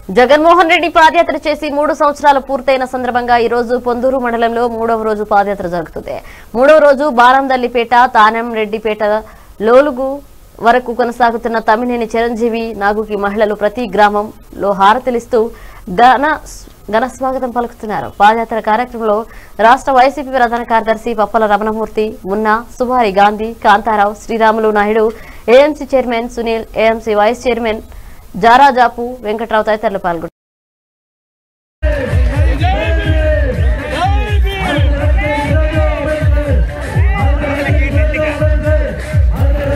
జగన్మోహన్ రెడ్డి పాదయాత్ర చేసి మూడు సంవత్సరాలు పూర్తయిన సందర్భంగా ఈ రోజు పొందూరు మండలంలో మూడవ రోజు పాదయాత్ర జరుగుతుంది మూడవ రోజు బాలందల్లిపేట తానం రెడ్డిపేట లోలుగు వరకు కొనసాగుతున్న తమ్మినేని చిరంజీవి నాగుకి మహిళలు ప్రతి గ్రామంలో హారతిలిస్తూ ఘన ఘన స్వాగతం పలుకుతున్నారు పాదయాత్ర కార్యక్రమంలో రాష్ట్ర వైసీపీ ప్రధాన కార్యదర్శి Pappala Ramanamurthy Munna Subhari Gandhi Kantharao Sriramulu Naidu AMC chairman Sunil AMC vice chairman Jarajapu Venkatrao తదితరులు పాల్గొన్నారు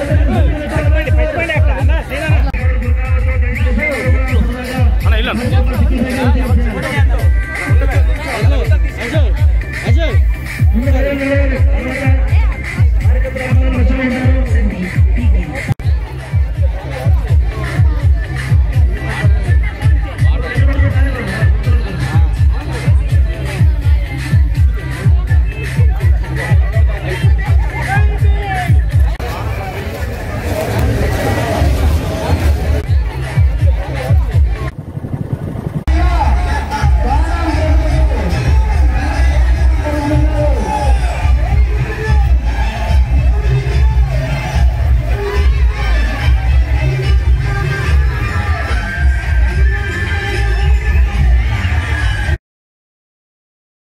అన్న ఇల్లు